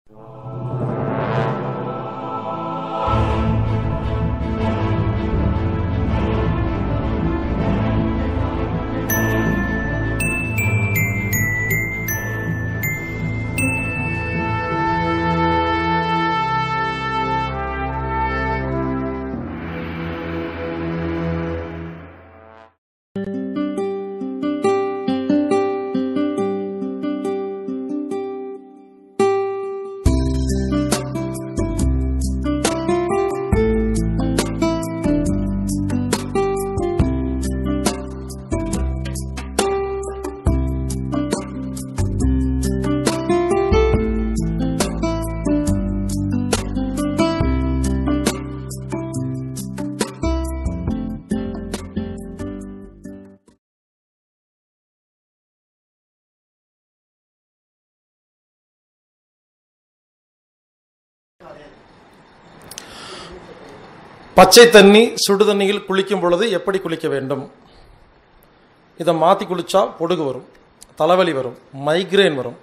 பச்சை தண்ணி சுடு தண்ணியில் குளிக்கும் பொழுது எப்படி குளிக்க வேண்டும் இதை மாற்றி குளிச்சா பொடுகு வரும் தலைவலி வரும் மைக்ரேன் வரும்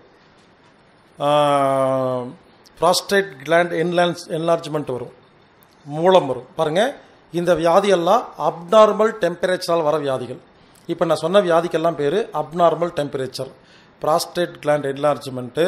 ப்ராஸ்டேட் கிளாண்ட் என்லான்ஸ் என்லார்ஜ்மெண்ட் வரும் மூலம் வரும் பாருங்கள் இந்த வியாதியெல்லாம் அப்நார்மல் டெம்பரேச்சரால் வர வியாதிகள் இப்போ நான் சொன்ன வியாதிக்கெல்லாம் பேர் abnormal temperature prostate gland enlargement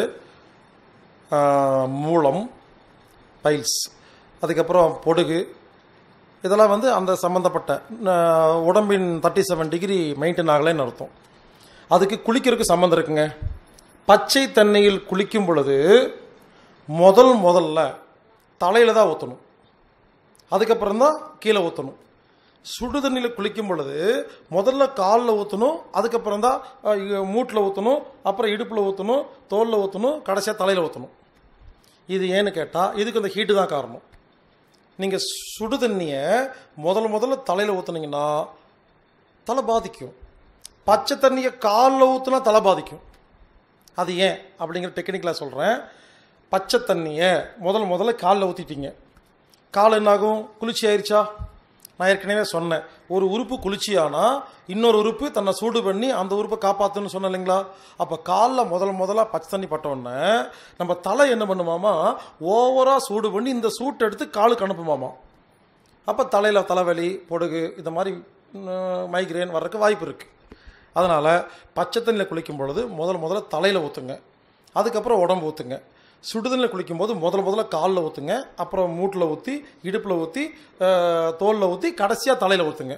மூலம் பைல்ஸ் அதுக்கப்புறம் பொடுகு இதெல்லாம் வந்து அந்த சம்மந்தப்பட்ட அஹ், உடம்பின் தேர்ட்டி செவன் டிகிரி மெயின்டைன் ஆகலைன்னு அர்த்தம் அதுக்கு குளிக்கிறதுக்கு சம்மந்தம் இருக்குங்க பச்சை தண்ணியில் குளிக்கும் பொழுது முதல் முதல்ல தலையில் தான் ஊற்றணும் அதுக்கப்புறம் தான் கீழே ஊற்றணும் சுடு தண்ணியில் குளிக்கும் பொழுது முதல்ல காலில் ஊற்றணும் அதுக்கப்புறம் தான் மூட்டில் ஊற்றணும் அப்புறம் இடுப்பில் ஊற்றணும் தோலில் ஊற்றணும் கடைசியாக தலையில் ஊற்றணும் இது ஏன்னு கேட்டால் இதுக்கு அந்த ஹீட்டு தான் காரணம் நீங்கள் சுடு தண்ணியை முதல்ல முதல்ல தலையில் ஊற்றுனீங்கன்னா தலை பாதிக்கும் பச்சை தண்ணியை காலில் ஊற்றுனா தலை பாதிக்கும் அது ஏன் அப்படிங்கிற டெக்னிக்கலாக சொல்கிறேன் பச்சை தண்ணியை முதல் முதல்ல காலில் ஊற்றிட்டீங்க கால் என்னாகும் குளிர்ச்சி ஆயிருச்சா நான் ஏற்கனவே சொன்னேன் ஒரு உறுப்பு குளிர்ச்சியானா இன்னொரு உறுப்பு தன்னை சூடு பண்ணி அந்த உறுப்பை காப்பாற்றுன்னு சொன்னேன் இல்லைங்களா அப்போ காலில் முதல் முதல்ல பச்சை தண்ணி பட்டோடனே நம்ம தலை என்ன பண்ணுமாமா ஓவராக சூடு பண்ணி இந்த சூட்டை எடுத்து காலுக்கு அனுப்புமாமா அப்போ தலையில் தலைவலி பொடுகு இந்த மாதிரி மைக்ரேன் வர்றதுக்கு வாய்ப்பு இருக்குது அதனால் பச்சை தண்ணியில் குளிக்கும் பொழுது முதல் முதல்ல தலையில் ஊற்றுங்க அதுக்கப்புறம் உடம்பு ஊற்றுங்க சுடுதண்ணில் குளிக்கும்போது முதல் முதல்ல காலில் ஊற்றுங்க அப்புறம் மூட்டில் ஊற்றி இடுப்பில் ஊற்றி தோலில் ஊற்றி கடைசியாக தலையில் ஊற்றுங்க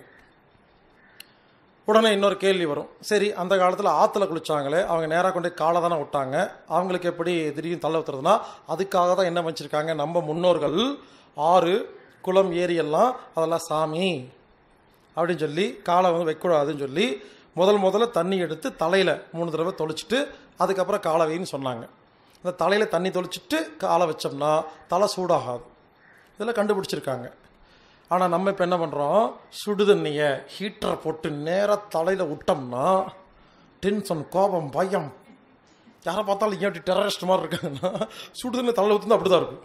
உடனே இன்னொரு கேள்வி வரும் சரி அந்த காலத்தில் ஆற்றுல குளிச்சாங்களே அவங்க நேராக கொண்டு போய் காலை தானே விட்டாங்க அவங்களுக்கு எப்படி திடீர்னு தள்ள ஊற்றுறதுனா அதுக்காக தான் என்ன வச்சுருக்காங்க நம்ம முன்னோர்கள் ஆறு குளம் ஏரி எல்லாம் அதெல்லாம் சாமி அப்படின்னு சொல்லி காலை வந்து வைக்கக்கூடாதுன்னு சொல்லி முதல் முதல்ல தண்ணி எடுத்து தலையில் மூணு தடவை தொளிச்சிட்டு அதுக்கப்புறம் காலை வைன்னு சொன்னாங்க இந்த தலையில் தண்ணி தொளிச்சிட்டு காலை வச்சோம்னா தலை சூடாகாது இதெல்லாம் கண்டுபிடிச்சிருக்காங்க ஆனால் நம்ம இப்போ என்ன பண்ணுறோம் சுடு தண்ணியை ஹீட்டரை போட்டு நேராக தலையில் விட்டோம்னா டென்ஷன் கோபம் பயம் யாரை பார்த்தாலும் ஏன் அப்படி டெரரிஸ்ட் மாதிரி இருக்காங்கன்னா சுடு தண்ணி தலையில் ஊற்றுனா அப்படி தான் இருக்கும்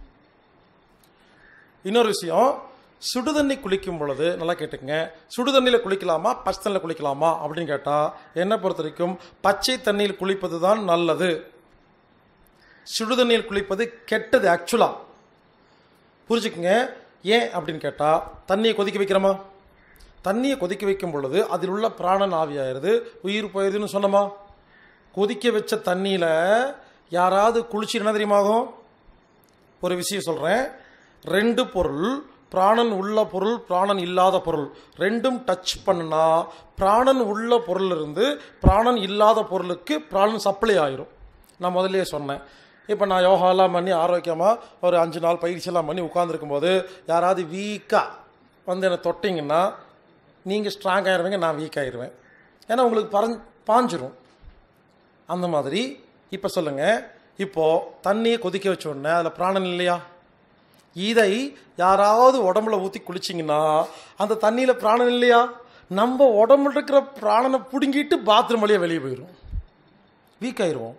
இன்னொரு விஷயம் சுடு தண்ணி குளிக்கும் பொழுது நல்லா கேட்டுக்கங்க சுடு தண்ணியில் குளிக்கலாமா பச்சை தண்ணியில் குளிக்கலாமா அப்படின்னு கேட்டால் என்னை பொறுத்த வரைக்கும் பச்சை தண்ணியில் குளிப்பது தான் நல்லது சுடு தண்ணியில் குளிப்பது கெட்டது ஆக்சுவலாக புரிஞ்சுக்குங்க ஏன் அப்படின்னு கேட்டால் தண்ணியை கொதிக்க வைக்கிறோமா தண்ணியை கொதிக்க வைக்கும் பொழுது அதில் உள்ள பிராணன் ஆவியாயிருது உயிர் போயிருதுன்னு சொன்னோமா கொதிக்க வச்ச தண்ணியில் யாராவது குளிச்சு என்ன தெரியுமாகும் ஒரு விஷயம் சொல்கிறேன் ரெண்டு பொருள் பிராணன் உள்ள பொருள் பிராணன் இல்லாத பொருள் ரெண்டும் டச் பண்ணுனா பிராணன் உள்ள பொருள் இருந்து பிராணன் இல்லாத பொருளுக்கு பிராணன் சப்ளை ஆயிரும் நான் முதல்லயே சொன்னேன் இப்போ நான் யோகாலாம் பண்ணி ஆரோக்கியமாக ஒரு அஞ்சு நாள் பயிற்சியெல்லாம் பண்ணி உட்காந்துருக்கும் போது யாராவது வீக்காக வந்து என்னை தொட்டிங்கன்னா நீங்கள் ஸ்ட்ராங் ஆயிடுவீங்க நான் வீக் ஆயிடுவேன் ஏன்னா உங்களுக்கு பறஞ் பாஞ்சிரும் அந்த மாதிரி இப்போ சொல்லுங்கள் இப்போது தண்ணியை கொதிக்க வச்ச உடனே அதில் பிராணன் இல்லையா இதை யாராவது உடம்புல ஊற்றி குளிச்சிங்கன்னா அந்த தண்ணியில் பிராணன் இல்லையா நம்ம உடம்புல இருக்கிற பிராணனை பிடுங்கிட்டு பாத்ரூம் வழியாக வெளியே போயிடும் வீக் ஆயிடுவோம்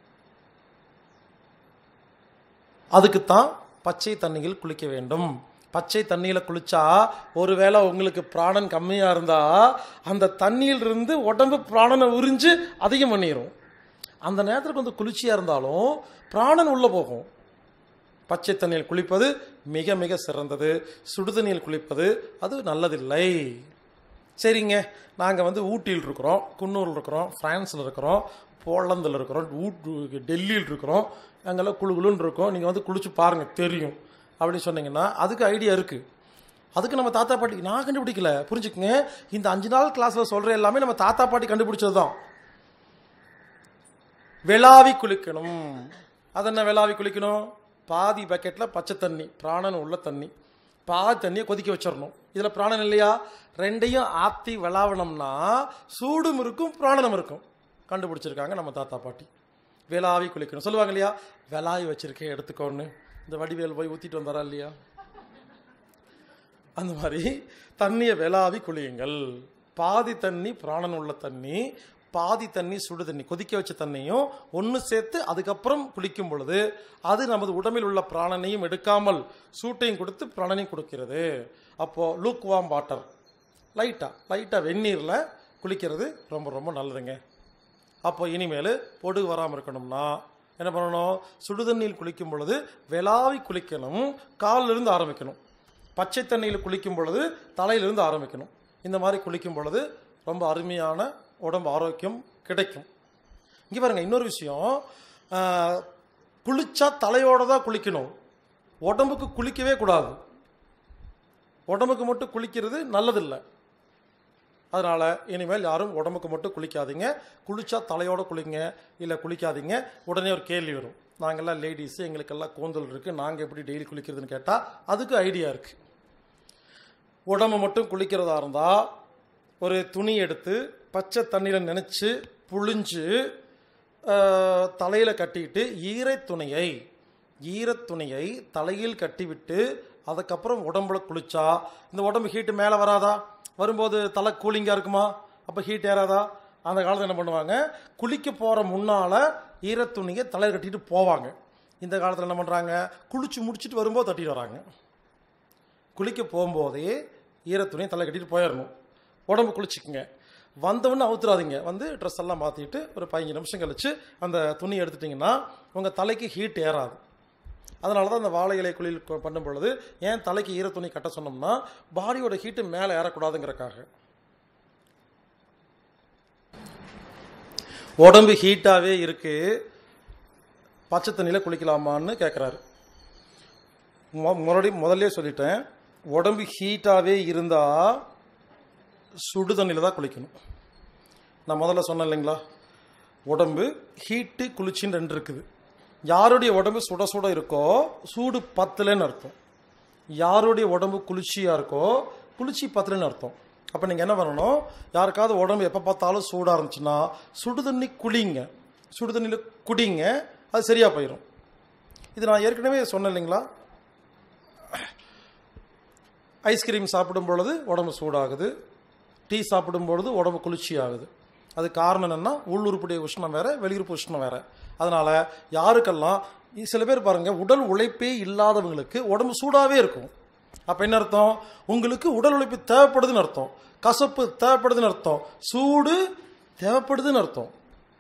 அதுக்குத்தான் பச்சை தண்ணியில் குளிக்க வேண்டும் பச்சை தண்ணியில் குளிச்சா ஒருவேளை உங்களுக்கு பிராணன் கம்மியாக இருந்தால் அந்த தண்ணியிலிருந்து உடம்பு பிராணனை உறிஞ்சு அதிகம் பண்ணிடும் அந்த நேரத்தில் கொஞ்சம் குளிர்ச்சியாக இருந்தாலும் பிராணன் உள்ளே போகும் பச்சை தண்ணியில் குளிப்பது மிக மிக சிறந்தது சுடுதண்ணியில் குளிப்பது அது நல்லதில்லை சரிங்க நாங்கள் வந்து ஊட்டியில் இருக்கிறோம் குன்னூரில் இருக்கிறோம் ஃப்ரான்ஸில் இருக்கிறோம் போலந்தில் இருக்கிறோம் ஊட்டு டெல்லியில் இருக்கிறோம் அங்கெல்லாம் குழு குழுன்னு இருக்கோம் நீங்கள் வந்து குளிச்சு பாருங்கள் தெரியும் அப்படின்னு சொன்னீங்கன்னா அதுக்கு ஐடியா இருக்குது அதுக்கு நம்ம தாத்தா பாட்டி நான் கண்டுபிடிக்கல புரிஞ்சுக்குங்க இந்த அஞ்சு நாள் கிளாஸில் சொல்கிற எல்லாமே நம்ம தாத்தா பாட்டி கண்டுபிடிச்சது தான் வெளாவி குளிக்கணும் அது என்ன வெளாவி குளிக்கணும் பாதி பக்கெட்டில் பச்சை தண்ணி பிராணன் உள்ள தண்ணி பாதி தண்ணியை கொதிக்க வச்சிடணும் இதில் பிராணன் இல்லையா ரெண்டையும் ஆத்தி விளாவணும்னா சூடும் இருக்கும் பிராணனும் இருக்கும் கண்டுபிடிச்சிருக்காங்க நம்ம தாத்தா பாட்டி வேளாவி குளிக்கணும் சொல்லுவாங்க இல்லையா வெளாவி வச்சிருக்கேன் எடுத்துக்கோன்னு இந்த வடிவேல் போய் ஊற்றிட்டு வந்தாரா இல்லையா அந்த மாதிரி தண்ணியை வெளாவி குளியுங்கள் பாதி தண்ணி பிராணன் உள்ள தண்ணி பாதி தண்ணி சுடு தண்ணி கொதிக்க வச்ச தண்ணியும் ஒன்று சேர்த்து அதுக்கப்புறம் குளிக்கும் பொழுது அது நமது உடம்பில் உள்ள பிராணனையும் எடுக்காமல் சூட்டையும் கொடுத்து பிராணனையும் கொடுக்கிறது அப்போது லூக் வாம் வாட்டர் லைட்டாக லைட்டாக வெந்நீரில் குளிக்கிறது ரொம்ப ரொம்ப நல்லதுங்க அப்போ இனிமேல் பொடுகு வராமல் இருக்கணும்னா என்ன பண்ணணும் சுடுதண்ணியில் குளிக்கும் பொழுது வெளாவி குளிக்கணும் காலிலிருந்து ஆரம்பிக்கணும் பச்சை தண்ணியில் குளிக்கும் பொழுது தலையிலிருந்து ஆரம்பிக்கணும் இந்த மாதிரி குளிக்கும் பொழுது ரொம்ப அருமையான உடம்பு ஆரோக்கியம் கிடைக்கும் இங்கே பாருங்க இன்னொரு விஷயம் ஆஹ், குளிச்சா தலையோட தான் குளிக்கணும் உடம்புக்கு குளிக்கவே கூடாது உடம்புக்கு மட்டும் குளிக்கிறது நல்லதில்லை அதனால் இனிமேல் யாரும் உடம்புக்கு மட்டும் குளிக்காதீங்க குளிச்சா தலையோட குளிங்க இல்லை குளிக்காதீங்க உடனே ஒரு கேள்வி வரும் நாங்கள்லாம் லேடிஸு எங்களுக்கெல்லாம் கூந்தல் இருக்குது நாங்கள் எப்படி டெய்லி குளிக்கிறதுன்னு கேட்டால் அதுக்கு ஐடியா இருக்குது உடம்பு மட்டும் குளிக்கிறதா இருந்தால் ஒரு துணி எடுத்து பச்சை தண்ணியில் நினச்சி புழிஞ்சு தலையில் கட்டிட்டு ஈரத்துணியை ஈரத்துணியை தலையில் கட்டிவிட்டு அதுக்கப்புறம் உடம்புல குளிச்சா இந்த உடம்பு ஹீட்டு மேலே வராதா வரும்போது தலை கூலிங்காக இருக்குமா அப்போ ஹீட் ஏறாதா அந்த காலத்தில் என்ன பண்ணுவாங்க குளிக்க போகிற முன்னால் ஈரத்துணியை தலையில் கட்டிட்டு போவாங்க இந்த காலத்தில் என்ன பண்ணுறாங்க குளிச்சு முடிச்சுட்டு வரும்போது தட்டிட்டு வராங்க குளிக்க போகும்போதே ஈரத்துணியை தலை கட்டிட்டு போயிடணும் உடம்பு குளிச்சுக்குங்க வந்தவொடனே அவுத்துறாதீங்க வந்து ட்ரெஸ் எல்லாம் மாற்றிட்டு ஒரு பதினஞ்சு நிமிஷம் கழிச்சு அந்த துணி எடுத்துட்டிங்கன்னா உங்கள் தலைக்கு ஹீட் ஏறாது அதனால தான் அந்த வாழை இலை குளியல் கு- பண்ணும் பொழுது ஏன் தலைக்கு ஈர துணி கட்ட சொன்னோம்னா பாடியோட ஹீட்டு மேலே ஏறக்கூடாதுங்கிறக்காக உடம்பு ஹீட்டாகவே இருக்கு பச்சை தண்ணியில் குளிக்கலாமான்னு கேட்குறாரு முன்னாடி முதல்ல சொல்லிட்டேன் உடம்பு ஹீட்டாகவே இருந்தால் சுடு தண்ணியில் தான் குளிக்கணும் நான் முதல்ல சொன்னேன் இல்லைங்களா உடம்பு ஹீட்டு குளிர்ச்சின்னு ரெண்டு இருக்குது யாருடைய உடம்பு சுட சுட இருக்கோ சூடு பத்தலைன்னு அர்த்தம் யாருடைய உடம்பு குளிர்ச்சியாக இருக்கோ குளிர்ச்சி பத்தலைன்னு அர்த்தம் அப்போ நீங்கள் என்ன பண்ணணும் யாருக்காவது உடம்பு எப்போ பார்த்தாலும் சூடாக இருந்துச்சுன்னா சுடு தண்ணி குளிங்க சுடு தண்ணியில் குடிங்க அது சரியாக போயிடும் இது நான் ஏற்கனவே சொன்னேன் இல்லைங்களா ஐஸ்கிரீம் சாப்பிடும் பொழுது உடம்பு சூடாகுது டீ சாப்பிடும் பொழுது உடம்பு குளிர்ச்சி ஆகுது அது காரணம் என்னன்னா உள்ளுறுப்புடைய உஷ்ணம் வேற வெளியுறுப்பு உஷ்ணம் வேற அதனால யாருக்கெல்லாம் சில பேர் பாருங்க உடல் உழைப்பே இல்லாதவங்களுக்கு உடம்பு சூடாவே இருக்கும் அப்ப என்ன அர்த்தம் உங்களுக்கு உடல் உழைப்பு தேவைப்படுதுன்னு அர்த்தம் கசப்பு தேவைப்படுதுன்னு அர்த்தம் சூடு தேவைப்படுதுன்னு அர்த்தம்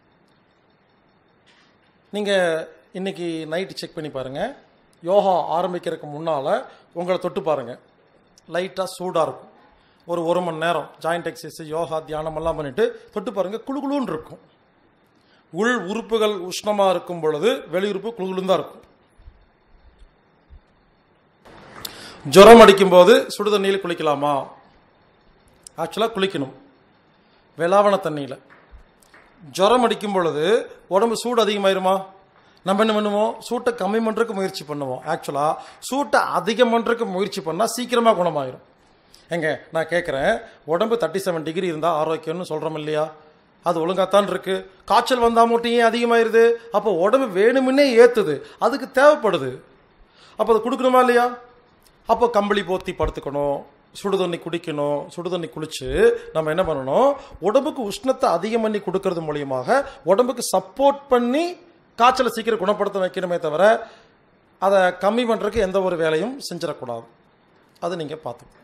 நீங்க இன்னைக்கு நைட்டு செக் பண்ணி பாருங்க யோகா ஆரம்பிக்கிறதுக்கு முன்னால உங்களை தொட்டு பாருங்க லைட்டா சூடா இருக்கும் ஒரு ஒரு மணி நேரம் ஜாயிண்ட் எக்ஸசைஸ் யோகா தியானம் எல்லாம் பண்ணிட்டு தொட்டு பாருங்க குளு குளுன்னு இருக்கும் உள் உறுப்புகள் உஷ்ணமா இருக்கும் பொழுது வெளி உறுப்பு குளுகுளுன்னு தான் இருக்கும் ஜுரம் அடிக்கும்போது சுடு தண்ணியில் குளிக்கலாமா ஆக்சுவலாக குளிக்கணும் வெளாவண தண்ணியில் ஜுரம் அடிக்கும் பொழுது உடம்பு சூடு அதிகமாயிருமா நம்ம என்ன பண்ணுவோம் சூட்டை கம்மி பண்ணுறதுக்கு முயற்சி பண்ணுவோம் ஆக்சுவலாக சூட்டை அதிகம் பண்ணுறதுக்கு முயற்சி பண்ணால் சீக்கிரமாக குணமாயிரும் எங்க நான் கேட்குறேன் உடம்பு தேர்ட்டி செவன் டிகிரி இருந்தால் ஆரோக்கியம்னு சொல்கிறோம் இல்லையா அது ஒழுங்காத்தான் இருக்கு காய்ச்சல் வந்தால் மட்டும் ஏன் அதிகமாயிருது அப்போ உடம்பு வேணுமுன்னே ஏற்றுது அதுக்கு தேவைப்படுது அப்போ அது கொடுக்கணுமா இல்லையா அப்போ கம்பளி போத்தி படுத்துக்கணும் சுடு தண்ணி குடிக்கணும் சுடு தண்ணி குளிச்சு நம்ம என்ன பண்ணணும் உடம்புக்கு உஷ்ணத்தை அதிகம் பண்ணி கொடுக்கறது மூலியமாக உடம்புக்கு சப்போர்ட் பண்ணி காய்ச்சலை சீக்கிரம் குணப்படுத்த வைக்கணுமே தவிர அதை கம்மி பண்ணுறதுக்கு எந்த ஒரு வேலையும் செஞ்சிடக்கூடாது அது நீங்கள் பார்த்துக்கணும்